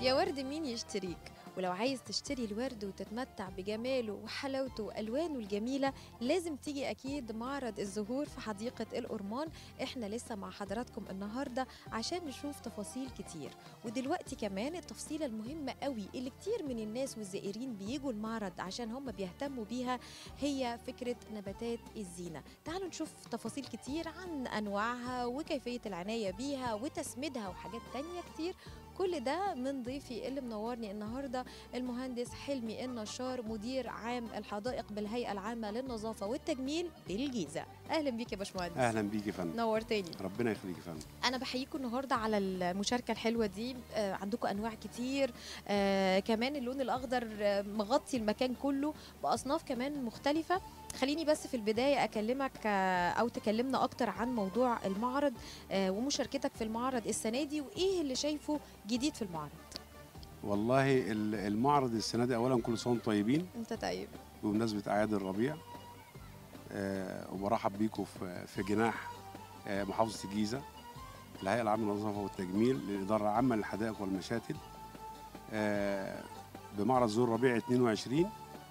يا ورد مين يشتريك ولو عايز تشتري الورد وتتمتع بجماله وحلاوته والوانه الجميله لازم تيجي اكيد معرض الزهور في حديقه الأورمان احنا لسه مع حضراتكم النهارده عشان نشوف تفاصيل كتير ودلوقتي كمان التفصيله المهمه قوي اللي كتير من الناس والزائرين بيجوا المعرض عشان هم بيهتموا بيها هي فكره نباتات الزينه تعالوا نشوف تفاصيل كتير عن انواعها وكيفيه العنايه بيها وتسميدها وحاجات تانية كتير كل ده من ضيفي اللي منورني النهارده المهندس حلمي النشار مدير عام الحدائق بالهيئه العامه للنظافه والتجميل بالجيزه اهلا بيك يا باشمهندس اهلا بيك يا فندم نورتني ربنا يخليك يا فندم انا بحييكم النهارده على المشاركه الحلوه دي آه عندكم انواع كتير آه كمان اللون الاخضر آه مغطي المكان كله باصناف كمان مختلفه خليني بس في البدايه اكلمك آه او تكلمنا اكتر عن موضوع المعرض آه ومشاركتك في المعرض السنه دي وايه اللي شايفه جديد في المعرض والله ال- المعرض السنه دي اولا كل سنه وانتم طيبين انت طيب بمناسبه اعياد الربيع آه وبرحب بيكم في في جناح آه محافظه الجيزه الهيئه العامه للنظافه والتجميل للاداره العامه للحدائق والمشاتل آه بمعرض زور ربيع 22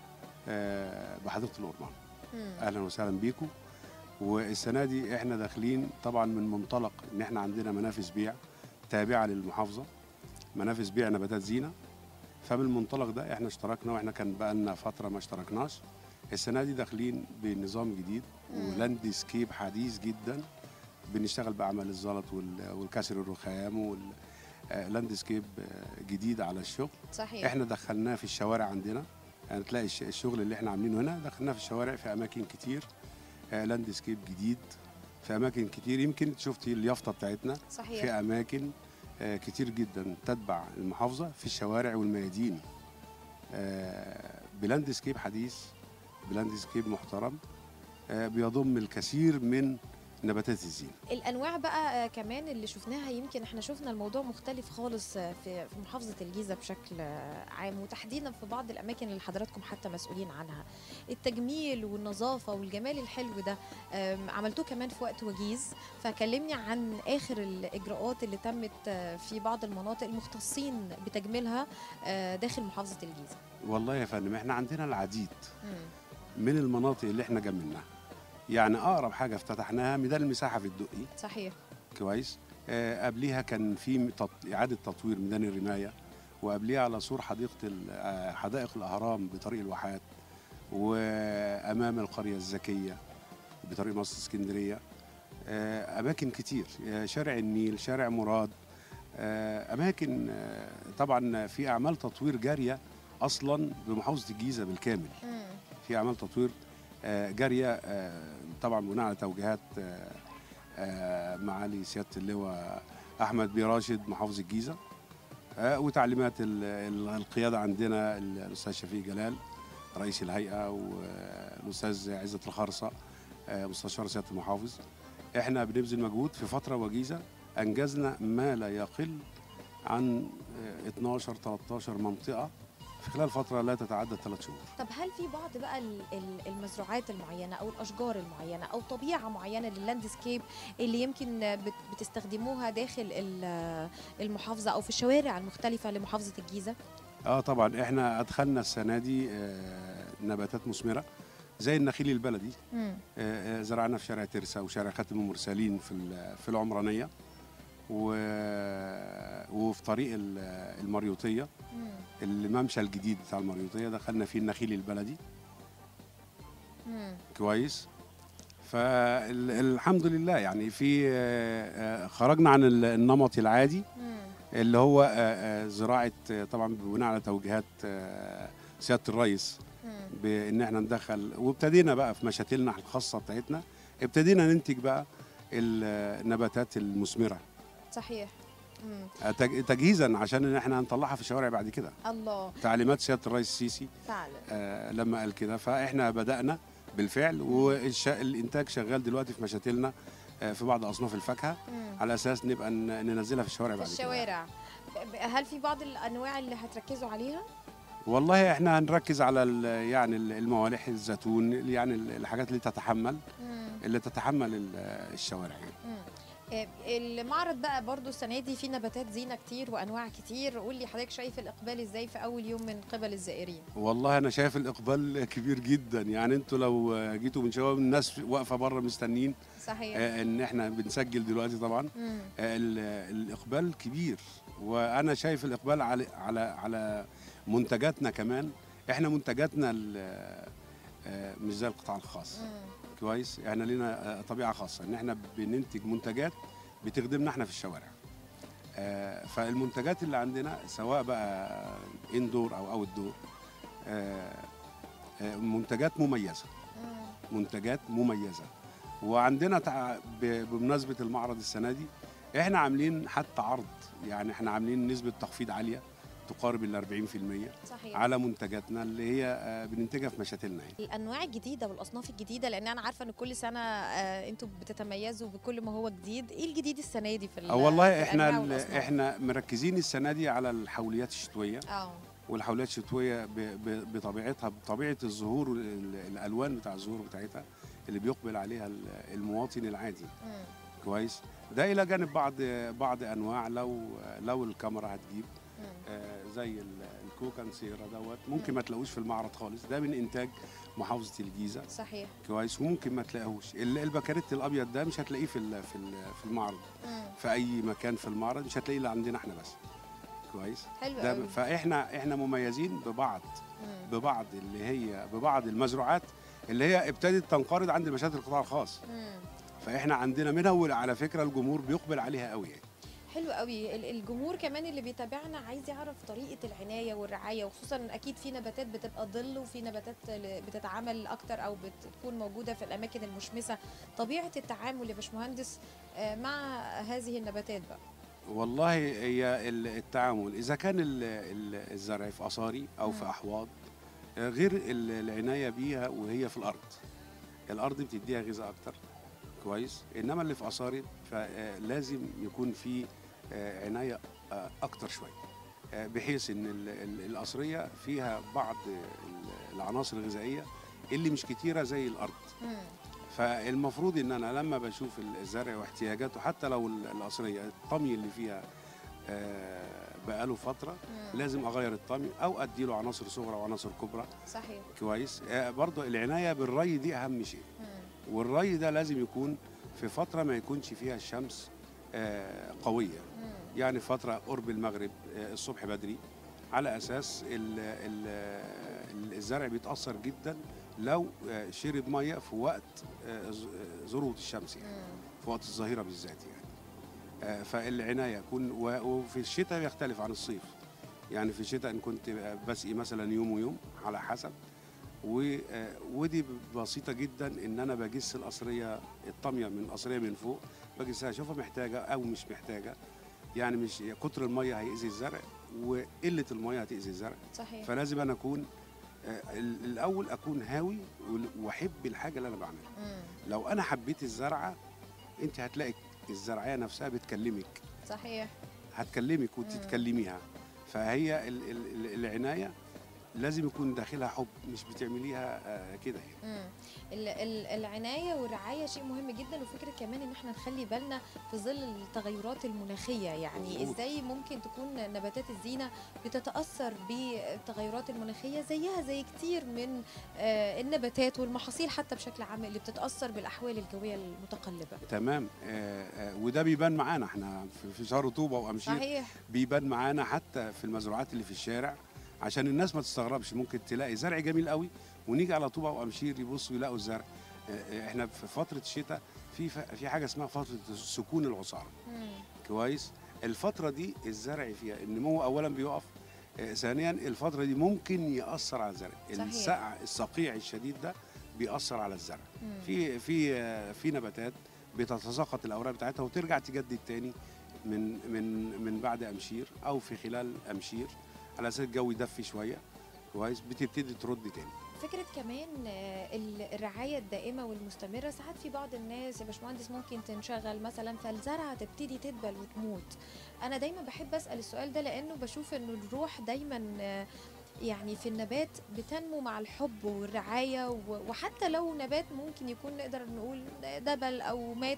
آه بحديقه الأورمان مم. اهلا وسهلا بيكم والسنه دي احنا داخلين طبعا من منطلق ان احنا عندنا منافذ بيع تابعه للمحافظه منافذ بيع نباتات زينه فمن المنطلق ده احنا اشتركنا واحنا كان بقالنا فتره ما اشتركناش السنه دي داخلين بنظام جديد مم. ولاند سكيب حديث جدا بنشتغل باعمال الزلط وال- والكسر الرخام واللاند سكيب جديد على الشغل صحيح احنا دخلناه في الشوارع عندنا يعني تلاقي الش- الشغل اللي احنا عاملينه هنا دخلناه في الشوارع في اماكن كتير آه، لاند سكيب جديد في اماكن كتير يمكن شفتي اليافطه بتاعتنا صحيح في اماكن آه، كتير جدا تتبع المحافظه في الشوارع والميادين آه، بلاند سكيب حديث بلاند سكيب محترم آه، بيضم الكثير من نباتات الزينه الانواع بقى آه، كمان اللي شفناها يمكن احنا شفنا الموضوع مختلف خالص آه، في في محافظه الجيزه بشكل آه، عام وتحديدا في بعض الاماكن اللي حضراتكم حتى مسؤولين عنها التجميل والنظافه والجمال الحلو ده آم، عملتوه كمان في وقت وجيز فكلمني عن اخر الاجراءات اللي تمت آه، في بعض المناطق المختصين بتجميلها آه، داخل محافظه الجيزه والله يا فندم احنا عندنا العديد مم، من المناطق اللي احنا جملناها يعني اقرب حاجه افتتحناها ميدان المساحه في الدقي صحيح كويس آه قبليها كان في تط... اعاده تطوير ميدان الرمايه وقبليها على سور حديقه ال- آه، حدائق الاهرام بطريق الواحات وامام القريه الذكيه بطريق مصر اسكندريه آه اماكن كتير آه، شارع النيل شارع مراد آه اماكن آه طبعا في اعمال تطوير جاريه اصلا بمحافظه الجيزه بالكامل مم، في اعمال تطوير آه، جاريه آه، طبعا بناء على توجيهات آه، آه، معالي سياده اللواء احمد بن راشد محافظ الجيزه آه، وتعليمات ال- ال- القياده عندنا ال- الاستاذ شفيق جلال رئيس الهيئه والاستاذ عزت الخرصه آه، مستشار سياده المحافظ احنا بنبذل مجهود في فتره وجيزه انجزنا ما لا يقل عن آه، 12 13 منطقه في خلال فتره لا تتعدى ثلاث شهور طب هل في بعض بقى ال- ال- المزروعات المعينه او الاشجار المعينه او طبيعه معينه لللاندسكيب اللي يمكن بت- بتستخدموها داخل ال- المحافظه او في الشوارع المختلفه لمحافظه الجيزه؟ اه طبعا احنا ادخلنا السنه دي آه نباتات مثمره زي النخيل البلدي مم. آه آه، زرعنا في شارع ترسا وشارع خاتم المرسلين في ال- في العمرانيه و... وفي طريق ال- المريوطيه مم. الممشى الجديد بتاع المريوطيه دخلنا فيه النخيل البلدي مم. كويس فالحمد لله يعني في آه، آه، خرجنا عن ال- النمط العادي مم. اللي هو آه، آه، زراعه آه، طبعا بناء على توجيهات آه، سياده الرئيس مم. بان احنا ندخل وابتدينا بقى في مشاتلنا الخاصه بتاعتنا ابتدينا ننتج بقى النباتات المثمره صحيح مم. آه، تج- تجهيزا عشان ان احنا هنطلعها في الشوارع بعد كده الله تعليمات سياده الرئيس السيسي فعلا آه، لما قال كده فاحنا بدانا بالفعل والانتاج شغال دلوقتي في مشاتلنا آه، في بعض اصناف الفاكهه مم. على اساس نبقى ن- ننزلها في الشوارع في بعد كده الشوارع ب- ب- هل في بعض الانواع اللي هتركزوا عليها؟ والله احنا هنركز على ال- يعني ال- الموالح الزيتون يعني ال- الحاجات اللي تتحمل مم. اللي تتحمل ال- الشوارع يعني. مم. آه، المعرض بقى برضو السنه دي فيه نباتات زينه كتير وانواع كتير قول لي حضرتك شايف الاقبال ازاي في اول يوم من قبل الزائرين والله انا شايف الاقبال كبير جدا يعني انتوا لو جيتوا من شباب الناس واقفه بره مستنيين صحيح آه، ان احنا بنسجل دلوقتي طبعا مم. آه، ال- الاقبال كبير وانا شايف الاقبال على على على منتجاتنا كمان احنا منتجاتنا ال- آه، مش زي القطاع الخاص مم. كويس احنا لنا آه، طبيعه خاصه ان احنا بننتج منتجات بتخدمنا احنا في الشوارع آه، فالمنتجات اللي عندنا سواء بقى اندور او اوت دور منتجات مميزه مم. منتجات مميزه وعندنا تع... ب... بمناسبه المعرض السنه دي احنا عاملين حتى عرض يعني احنا عاملين نسبه تخفيض عاليه تقارب ال 40% صحيح على منتجاتنا اللي هي آه، بننتجها في مشاتلنا يعني. الانواع الجديده والاصناف الجديده لان انا عارفه ان كل سنه آه، انتوا بتتميزوا بكل ما هو جديد ايه الجديد السنه دي في ال- آه، والله في احنا الأنواع ال- والأصناف؟ احنا مركزين السنه دي على الحوليات الشتويه اه والحوليات الشتويه ب... ب... بطبيعتها بطبيعه الظهور وال- الالوان بتاع الظهور بتاعتها اللي بيقبل عليها ال- المواطن العادي مم. كويس ده الى جانب بعض بعض انواع لو لو الكاميرا هتجيب مم. آه، زي ال- الكوكان سيرا دوت ممكن ما تلاقوش في المعرض خالص ده من انتاج محافظه الجيزه صحيح كويس وممكن ما تلاقوش ال- البكاريت الابيض ده مش هتلاقيه في ال- في ال- في المعرض مم. في اي مكان في المعرض مش هتلاقيه الا عندنا احنا بس كويس حلو ده قوي فاحنا احنا مميزين ببعض مم. ببعض اللي هي ببعض المزروعات اللي هي ابتدت تنقرض عند مشاهد القطاع الخاص مم. فاحنا عندنا منها وعلى فكره الجمهور بيقبل عليها قوي يعني. حلو قوي ال- الجمهور كمان اللي بيتابعنا عايز يعرف طريقه العنايه والرعايه وخصوصا اكيد في نباتات بتبقى ظل وفي نباتات ل- بتتعامل اكتر او بتكون موجوده في الاماكن المشمسه طبيعه التعامل يا باشمهندس آه، مع هذه النباتات بقى والله هي ال- التعامل اذا كان ال- ال- الزرع في اصاري او في مم. احواض آه، غير ال- العنايه بيها وهي في الارض الارض بتديها غذاء اكتر كويس انما اللي في اصاري فلازم يكون في آه، عنايه آه، اكتر شويه آه، بحيث ان ال- ال- القصريه فيها بعض ال- العناصر الغذائيه اللي مش كتيره زي الارض مم. فالمفروض ان انا لما بشوف الزرع واحتياجاته حتى لو ال- القصريه الطمي اللي فيها آه، بقاله فتره مم. لازم اغير الطمي او اديله عناصر صغرى وعناصر كبرى صحيح كويس آه، برضه العنايه بالري دي اهم شيء مم. والري ده لازم يكون في فتره ما يكونش فيها الشمس آه، قويه مم. يعني فتره قرب المغرب آه، الصبح بدري على اساس ال ال ال- الزرع بيتاثر جدا لو آه، شرب ميه في وقت آه، ز- آه، ذروه الشمس يعني مم. في وقت الظهيره بالذات يعني آه، فالعنايه يكون و- وفي الشتاء يختلف عن الصيف يعني في الشتاء ان كنت بسقي مثلا يوم ويوم على حسب و- آه، ودي بسيطه جدا ان انا بجس القصريه الطاميه من القصريه من فوق بجسها اشوفها محتاجه او مش محتاجه يعني مش كتر الميه هيأذي الزرع وقله الميه هتأذي الزرع صحيح فلازم انا اكون آه، ال- الاول اكون هاوي وال- واحب الحاجه اللي انا بعملها مم. لو انا حبيت الزرعه انت هتلاقي الزرعيه نفسها بتكلمك صحيح هتكلمك وتتكلميها فهي ال- ال- ال- العنايه لازم يكون داخلها حب مش بتعمليها آه، كده يعني مم. ال- ال- العنايه والرعايه شيء مهم جدا وفكره كمان ان احنا نخلي بالنا في ظل التغيرات المناخيه يعني مظبوط. ازاي ممكن تكون نباتات الزينه بتتاثر بالتغيرات المناخيه زيها زي كتير من آه، النباتات والمحاصيل حتى بشكل عام اللي بتتاثر بالاحوال الجويه المتقلبه تمام آه، آه، وده بيبان معانا احنا في- في شهر طوبه وامشير صحيح بيبان معانا حتى في المزروعات اللي في الشارع عشان الناس ما تستغربش ممكن تلاقي زرع جميل قوي ونيجي على طوبه وامشير يبصوا يلاقوا الزرع آه، آه، احنا في فتره الشتاء في ف- في حاجه اسمها فتره سكون العصاره مم. كويس الفتره دي الزرع فيها النمو اولا بيقف آه، ثانيا الفتره دي ممكن ياثر على الزرع صحيح. السقع الصقيع الشديد ده بيأثر على الزرع مم. في في آه، في نباتات بتتساقط الاوراق بتاعتها وترجع تجدد تاني من من من بعد امشير او في خلال امشير على اساس الجو يدفي شويه كويس بتبتدي ترد تاني فكرة كمان آه، ال- الرعاية الدائمة والمستمرة ساعات في بعض الناس يا باشمهندس ممكن تنشغل مثلا فالزرعة تبتدي تدبل وتموت أنا دايما بحب أسأل السؤال ده لأنه بشوف إنه الروح دايما آه، يعني في النبات بتنمو مع الحب والرعاية و- وحتى لو نبات ممكن يكون نقدر نقول دبل أو مات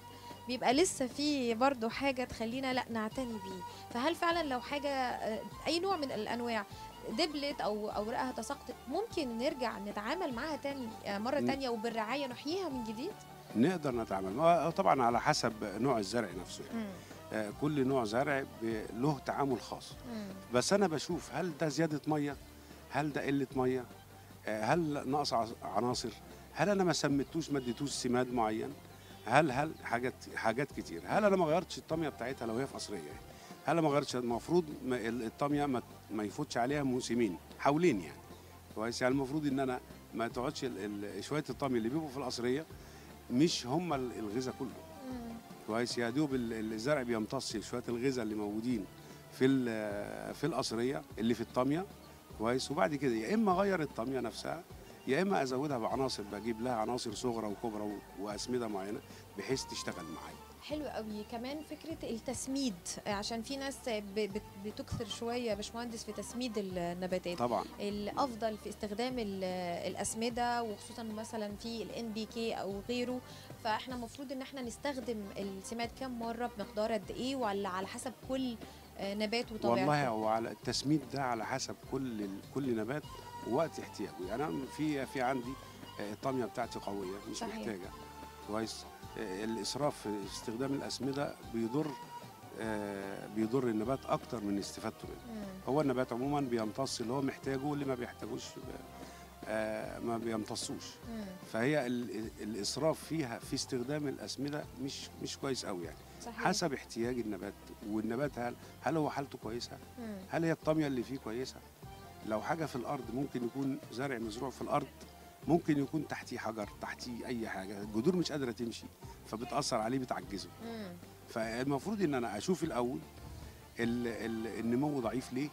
بيبقى لسه في برضه حاجه تخلينا لا نعتني بيه فهل فعلا لو حاجه آه، اي نوع من الانواع دبلت او اوراقها تساقطت ممكن نرجع نتعامل معاها تاني آه، مره ن- تانية وبالرعايه نحييها من جديد نقدر نتعامل هو طبعا على حسب نوع الزرع نفسه يعني. مم. آه، كل نوع زرع ب- له تعامل خاص مم. بس انا بشوف هل ده زياده ميه هل ده قله ميه آه، هل نقص ع- عناصر هل انا ما سميتوش ما اديتوش سماد معين هل هل حاجات حاجات كتير هل انا ما غيرتش الطميه بتاعتها لو هي في قصريه يعني هل أنا ما غيرتش المفروض ما ال- الطميه ما, ما يفوتش عليها موسمين حولين يعني كويس يعني المفروض ان انا ما تقعدش ال- ال- شويه الطمي اللي بيبقوا في القصريه مش هم ال- الغذاء كله مم. كويس يا دوب ال- الزرع بيمتص شويه الغذاء اللي موجودين في ال- في القصريه اللي في الطاميه كويس وبعد كده يا اما اغير الطاميه نفسها يا اما ازودها بعناصر بجيب لها عناصر صغرى وكبرى و- واسمده معينه بحيث تشتغل معايا حلو قوي كمان فكره التسميد عشان في ناس ب- بت- بتكثر شويه يا باشمهندس في تسميد النباتات طبعا الافضل في استخدام ال- الاسمده وخصوصا مثلا في الان بي كي او غيره فاحنا المفروض ان احنا نستخدم السماد كم مره بمقدار قد ايه ولا على حسب كل آه، نبات وطبيعته والله هو على التسميد ده على حسب كل ال- كل نبات ووقت احتياجه يعني انا في في عندي آه، الطاميه بتاعتي قويه مش صحيح. محتاجه كويس آه، الاسراف في استخدام الاسمده بيضر آه، بيضر النبات اكتر من استفادته منه مم. هو النبات عموما بيمتص اللي هو محتاجه واللي ما بيحتاجوش آه، ما بيمتصوش مم. فهي ال- الاسراف فيها في استخدام الاسمده مش مش كويس قوي يعني صحيح حسب احتياج النبات والنبات هل هل هو حالته كويسه مم. هل هي الطاميه اللي فيه كويسه لو حاجه في الارض ممكن يكون زرع مزروع في الارض ممكن يكون تحتيه حجر تحتيه اي حاجه الجذور مش قادره تمشي فبتاثر عليه بتعجزه مم. فالمفروض ان انا اشوف الاول ال- ال- النمو ضعيف ليه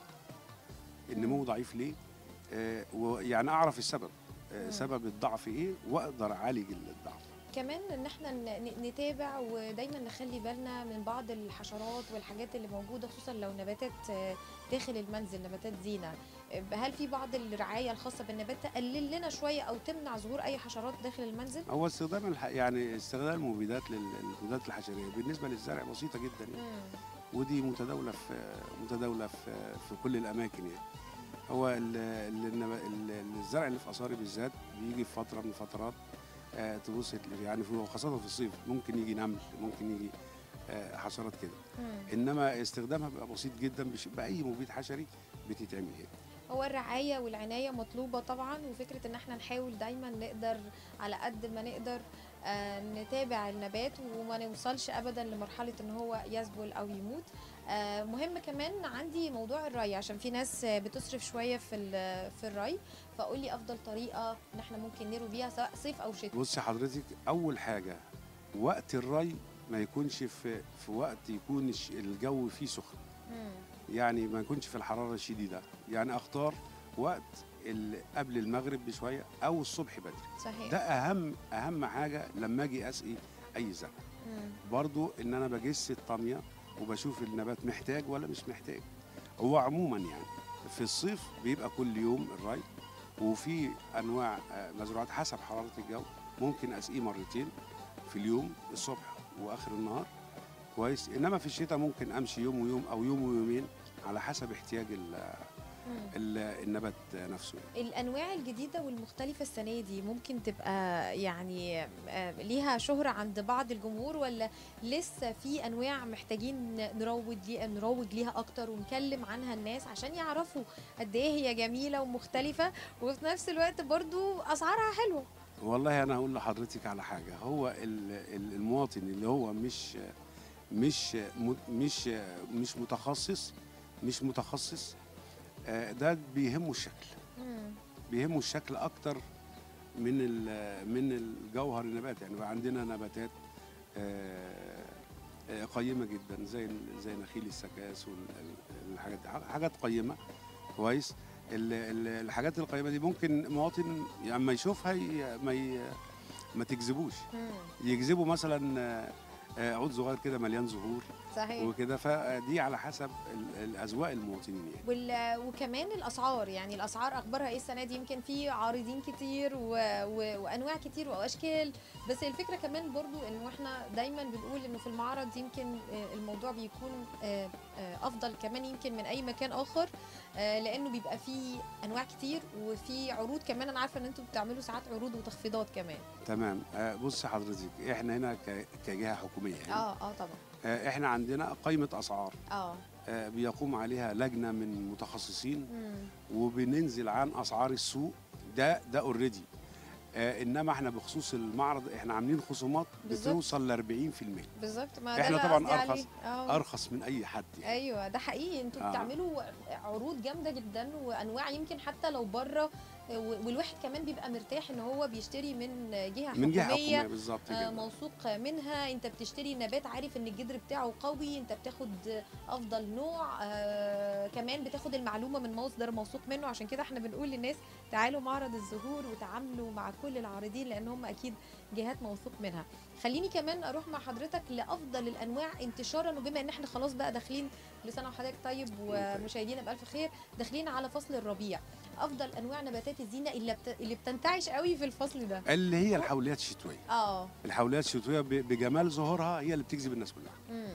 النمو ضعيف ليه آه ويعني اعرف السبب آه مم. سبب الضعف ايه واقدر اعالج الضعف كمان ان احنا ن- ن- نتابع ودايما نخلي بالنا من بعض الحشرات والحاجات اللي موجوده خصوصا لو نباتات آه، داخل المنزل نباتات زينه آه، هل في بعض الرعايه الخاصه بالنبات تقلل لنا شويه او تمنع ظهور اي حشرات داخل المنزل هو استخدام الح... يعني استخدام المبيدات للمبيدات الحشريه بالنسبه للزرع بسيطه جدا يعني. مم. ودي متداوله في متداوله في في كل الاماكن يعني هو ال- ال- النب- ال- الزرع اللي في اثاري بالذات بيجي في فتره من الفترات آه، تبص تلاقي- يعني في خاصه في الصيف ممكن يجي نمل ممكن يجي آه، حشرات كده مم. انما استخدامها بيبقى بسيط جدا بش- باي مبيد حشري بتتعمل هنا هو الرعايه والعنايه مطلوبه طبعا وفكره ان احنا نحاول دايما نقدر على قد ما نقدر آه، نتابع النبات وما نوصلش ابدا لمرحله ان هو يذبل او يموت آه، مهم كمان عندي موضوع الري عشان في ناس آه، بتصرف شويه في ال- في الري فقول لي افضل طريقه ان احنا ممكن نروي بيها سواء صيف او شتاء بصي حضرتك اول حاجه وقت الري ما يكونش في في وقت يكون الش- الجو فيه سخن مم. يعني ما يكونش في الحراره الشديده يعني اختار وقت ال- قبل المغرب بشويه او الصبح بدري صحيح ده اهم اهم حاجه لما اجي اسقي اي زرع مم. برضو ان انا بجس الطاميه وبشوف النبات محتاج ولا مش محتاج هو عموما يعني في الصيف بيبقى كل يوم الري وفي انواع آه، مزروعات حسب حراره الجو ممكن اسقيه مرتين في اليوم الصبح واخر النهار كويس انما في الشتاء ممكن امشي يوم ويوم او يوم ويومين على حسب احتياج ال- مم. ال- النبات نفسه الانواع الجديده والمختلفه السنه دي ممكن تبقى يعني آه، ليها شهره عند بعض الجمهور ولا لسه في انواع محتاجين نروج ليها نروج ليها اكتر ونكلم عنها الناس عشان يعرفوا قد ايه هي جميله ومختلفه وفي نفس الوقت برضو اسعارها حلوه والله انا هقول لحضرتك على حاجه هو ال- ال- المواطن اللي هو مش مش م- مش مش متخصص مش متخصص آه، ده بيهمه الشكل مم. بيهمه الشكل اكتر من ال- من الجوهر النبات يعني بقى عندنا نباتات آه، آه، قيمه جدا زي ال- زي نخيل السكاس والحاجات دي حاجات قيمه كويس ال- ال- الحاجات القيمه دي ممكن مواطن يعني ما يشوفها ي- ما ي- ما تجذبوش مم. يجذبوا مثلا آه، آه، عود صغير كده مليان زهور صحيح وكده فدي على حسب ال- الاذواق المواطنين يعني وال... وكمان الاسعار يعني الاسعار اخبارها ايه السنه دي يمكن في عارضين كتير و... و... وانواع كتير واشكال بس الفكره كمان برضو انه احنا دايما بنقول انه في المعرض يمكن آه، الموضوع بيكون آه، آه، افضل كمان يمكن من اي مكان اخر آه، لانه بيبقى فيه انواع كتير وفي عروض كمان انا عارفه ان انتم بتعملوا ساعات عروض وتخفيضات كمان تمام آه، بص حضرتك احنا هنا ك- كجهه حكوميه يعني اه اه طبعا آه، احنا عندنا قائمه اسعار اه آه، بيقوم عليها لجنه من متخصصين مم. وبننزل عن اسعار السوق ده ده اوريدي انما احنا بخصوص المعرض احنا عاملين خصومات بالظبط. بتوصل ل 40% بالظبط ما ده إحنا اللي طبعاً قصدي أرخص- عليه. آه. ارخص من اي حد يعني. ايوه ده حقيقي انتوا آه. بتعملوا عروض جامده جدا وانواع يمكن حتى لو بره والواحد كمان بيبقى مرتاح ان هو بيشتري من جهه من جهه حكوميه حكوميه بالظبط آه، كده موثوق منها انت بتشتري نبات عارف ان الجدر بتاعه قوي انت بتاخد افضل نوع آه كمان بتاخد المعلومه من مصدر موثوق منه عشان كده احنا بنقول للناس تعالوا معرض الزهور وتعاملوا مع كل العارضين لان هم اكيد جهات موثوق منها خليني كمان اروح مع حضرتك لافضل الانواع انتشارا وبما ان احنا خلاص بقى داخلين لسنه وحضرتك طيب ومشاهدينا بالف خير داخلين على فصل الربيع افضل انواع نباتات الزينه اللي بت... اللي بتنتعش قوي في الفصل ده اللي هي الحوليات الشتويه اه الحوليات الشتويه ب- بجمال ظهورها هي اللي بتجذب الناس كلها امم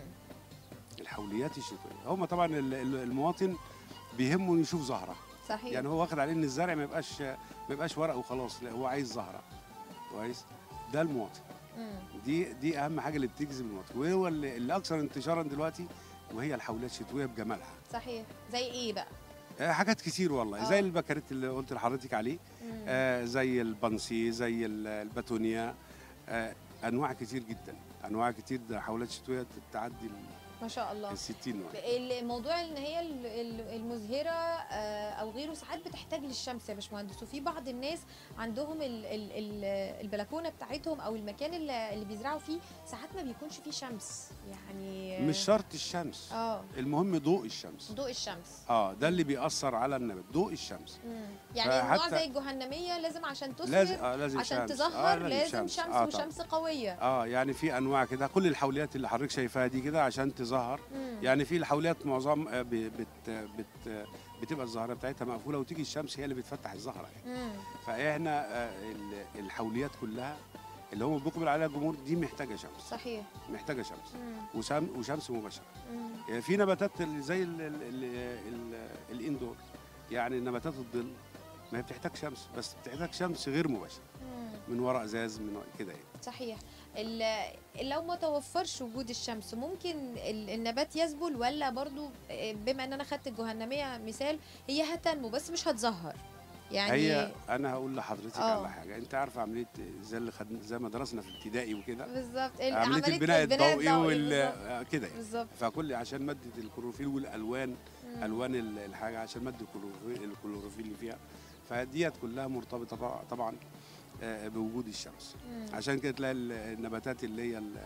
الحوليات الشتويه هم طبعا ال- ال- المواطن بيهمه إنه يشوف زهره صحيح يعني هو واخد عليه ان الزرع ما يبقاش ما يبقاش ورق وخلاص لا هو عايز زهره كويس ده المواطن مم. دي دي اهم حاجه اللي بتجذب المواطن وهو اللي, اللي اكثر انتشارا دلوقتي وهي الحوليات الشتويه بجمالها صحيح زي ايه بقى آه، حاجات كتير والله آه. زي البكاريت اللي قلت لحضرتك عليه مم. آه زي البنسي زي ال- الباتونيا آه انواع كتير جدا انواع كتير ده حولات شتويه تعدي ما شاء الله ال 60 نوع الموضوع ان هي ال- ال- المزهره آه، او غيره ساعات بتحتاج للشمس يا باشمهندس وفي بعض الناس عندهم ال ال ال البلكونه بتاعتهم او المكان اللي اللي بيزرعوا فيه ساعات ما بيكونش فيه شمس يعني مش شرط الشمس اه المهم ضوء الشمس ضوء الشمس اه ده اللي بيأثر على النبات ضوء الشمس مم. يعني النوع فحتى- زي الجهنميه لازم عشان لازم تثمر آه لازم عشان شمس. تزهر آه لازم شمس, آه طبعاً. وشمس قويه اه يعني في انواع كده كل الحوليات اللي حضرتك شايفاها دي كده عشان تظهر مم. يعني في الحوليات معظم آه، ب- بت بت بتبقى الزهره بتاعتها مقفوله وتيجي الشمس هي اللي بتفتح الزهره يعني مم. فاحنا آه، ال- الحوليات كلها اللي هم بيقبل عليها الجمهور دي محتاجه شمس صحيح محتاجه شمس مم. وشم وشمس مباشره مم. يعني في نباتات اللي زي ال ال ال ال الاندور يعني نباتات الظل ما هي بتحتاج شمس بس بتحتاج شمس غير مباشره مم. من ورق ازاز من ورق كده يعني صحيح ال- لو ما توفرش وجود الشمس ممكن ال- النبات يذبل ولا برضو بما ان انا خدت الجهنميه مثال هي هتنمو بس مش هتزهر يعني هي انا هقول لحضرتك آه. على حاجه انت عارفه عمليه زي اللي خدنا زي ما درسنا في ابتدائي وكده بالظبط عمليه البناء الضوئي وال بالظبط. آه، كده يعني بالظبط فكل عشان ماده الكلوروفيل والالوان مم. الوان ال- الحاجه عشان ماده الكلوروفيل الكلوروفيل اللي فيها فديت كلها مرتبطه طبعا- طبعا آه، بوجود الشمس مم. عشان كده تلاقي ال- النباتات اللي هي ال-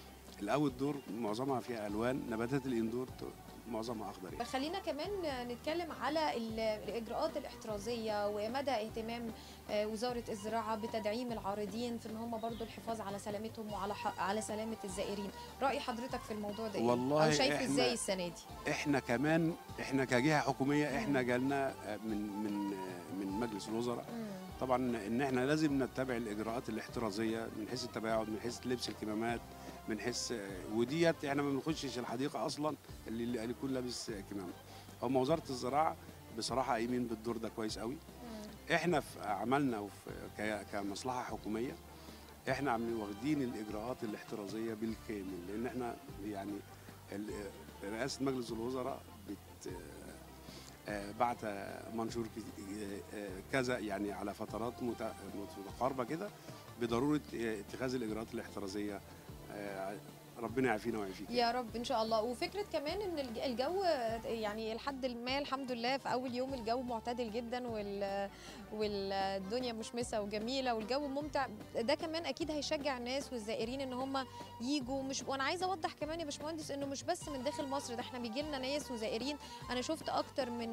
الاوت دور معظمها فيها الوان نباتات الاندور ت- معظمها اخضر يعني. خلينا كمان نتكلم على ال- الاجراءات الاحترازيه ومدى اهتمام آه، وزاره الزراعه بتدعيم العارضين في ان هم برضو الحفاظ على سلامتهم وعلى ح- على سلامه الزائرين راي حضرتك في الموضوع ده إيه؟ والله او شايف إحنا- ازاي السنه دي احنا كمان احنا كجهه حكوميه احنا جالنا آه، من من آه، من مجلس الوزراء مم. طبعا ان احنا لازم نتبع الاجراءات الاحترازيه من حيث التباعد من حيث لبس الكمامات من حيث وديت احنا ما بنخشش الحديقه اصلا اللي اللي يكون لابس كمامه هم وزاره الزراعه بصراحه قايمين بالدور ده كويس قوي مم. احنا في عملنا وفي ك- كمصلحه حكوميه احنا عاملين واخدين الاجراءات الاحترازيه بالكامل لان احنا يعني ال- رئاسه مجلس الوزراء بت آه، بعت منشور ك- آه، كذا يعني على فترات مت- متقاربه كده بضروره آه، اتخاذ الاجراءات الاحترازيه آه، ربنا يعافينا ويعافيك يا رب ان شاء الله وفكره كمان ان الج- الجو يعني لحد ما الحمد لله في اول يوم الجو معتدل جدا وال والدنيا مشمسه وجميله والجو ممتع ده كمان اكيد هيشجع الناس والزائرين ان هم يجوا مش وانا عايزه اوضح كمان يا باشمهندس انه مش بس من داخل مصر ده احنا بيجي لنا ناس وزائرين انا شفت اكتر من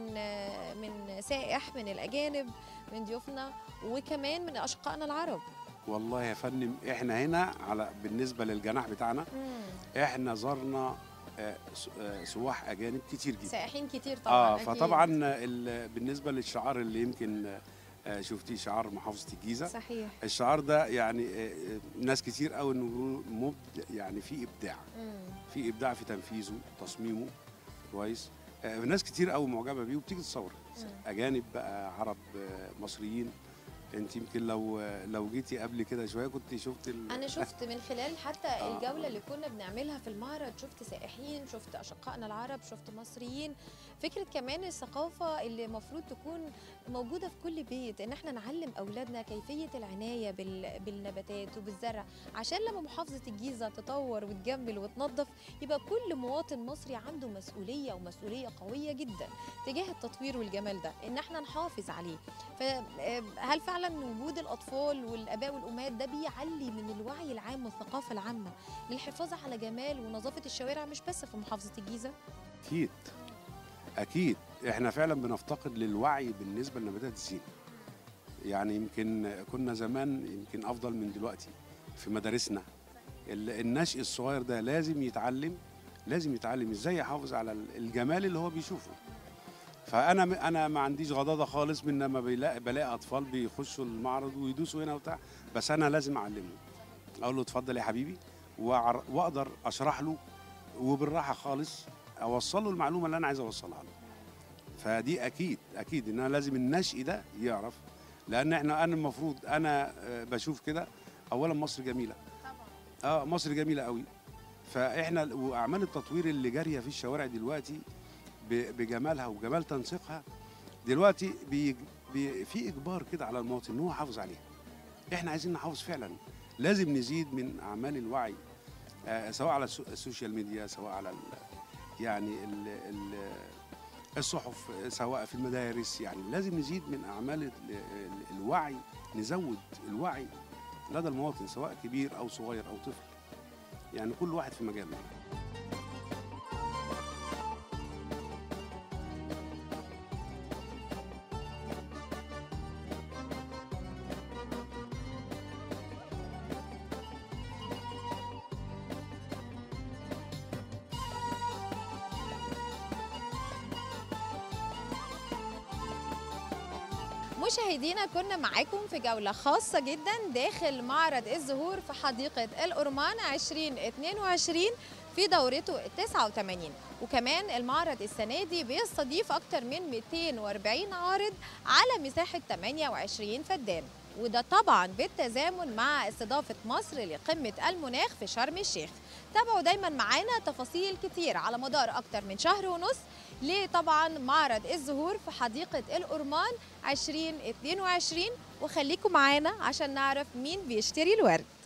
من سائح من الاجانب من ضيوفنا وكمان من اشقائنا العرب والله يا فندم احنا هنا على بالنسبه للجناح بتاعنا احنا زرنا آه، س- آه، سواح اجانب كتير جدا سائحين كتير طبعا اه أكيد. فطبعا ال- بالنسبه للشعار اللي يمكن آه، شفتيه شعار محافظه الجيزه صحيح الشعار ده يعني آه، آه، ناس كتير قوي انه مبدع يعني في ابداع مم. في ابداع في تنفيذه تصميمه كويس آه، ناس كتير قوي معجبه بيه وبتيجي تصور مم. اجانب بقى عرب آه، مصريين انت يمكن لو آه، لو جيتي قبل كده شويه كنت شفت ال... انا شفت من خلال حتى آه. الجوله اللي كنا بنعملها في المعرض شفت سائحين شفت اشقائنا العرب شفت مصريين فكره كمان الثقافه اللي المفروض تكون موجوده في كل بيت ان احنا نعلم اولادنا كيفيه العنايه بال... بالنباتات وبالزرع عشان لما محافظه الجيزه تطور وتجمل وتنظف يبقى كل مواطن مصري عنده مسؤوليه ومسؤوليه قويه جدا تجاه التطوير والجمال ده ان احنا نحافظ عليه فهل فعلا وجود الاطفال والاباء والامهات ده بيعلي من الوعي العام والثقافه العامه للحفاظ على جمال ونظافه الشوارع مش بس في محافظه الجيزه اكيد اكيد احنا فعلا بنفتقد للوعي بالنسبه لنباتات الزينه يعني يمكن كنا زمان يمكن افضل من دلوقتي في مدارسنا ال- النشء الصغير ده لازم يتعلم لازم يتعلم ازاي يحافظ على ال- الجمال اللي هو بيشوفه فانا م- انا ما عنديش غضاضه خالص من لما بلاقي بلاقي اطفال بيخشوا المعرض ويدوسوا هنا وبتاع بس انا لازم اعلمه اقول له اتفضل يا حبيبي وأعر- واقدر اشرح له وبالراحه خالص اوصل له المعلومه اللي انا عايز اوصلها له فدي اكيد اكيد ان انا لازم النشء ده يعرف لان احنا انا المفروض انا آه، بشوف كده اولا مصر جميله اه مصر جميله قوي فاحنا ال- واعمال التطوير اللي جاريه في الشوارع دلوقتي ب- بجمالها وجمال تنسيقها دلوقتي بي بي في اجبار كده على المواطن ان هو يحافظ عليها احنا عايزين نحافظ فعلا لازم نزيد من اعمال الوعي آه، سواء على السو- السوشيال ميديا سواء على ال يعني ال ال الصحف سواء في المدارس يعني لازم نزيد من اعمال ال- ال- الوعي نزود الوعي لدى المواطن سواء كبير او صغير او طفل يعني كل واحد في مجاله مشاهدينا كنا معاكم في جولة خاصة جدا داخل معرض الزهور في حديقة الأورمان 2022 في دورته ال 89 وكمان المعرض السنة دي بيستضيف أكتر من 240 عارض على مساحة 28 فدان وده طبعا بالتزامن مع استضافة مصر لقمة المناخ في شرم الشيخ تابعوا دايما معانا تفاصيل كتير على مدار أكتر من شهر ونص لطبعا معرض الزهور في حديقة الأورمان 2022 وخليكم معانا عشان نعرف مين بيشتري الورد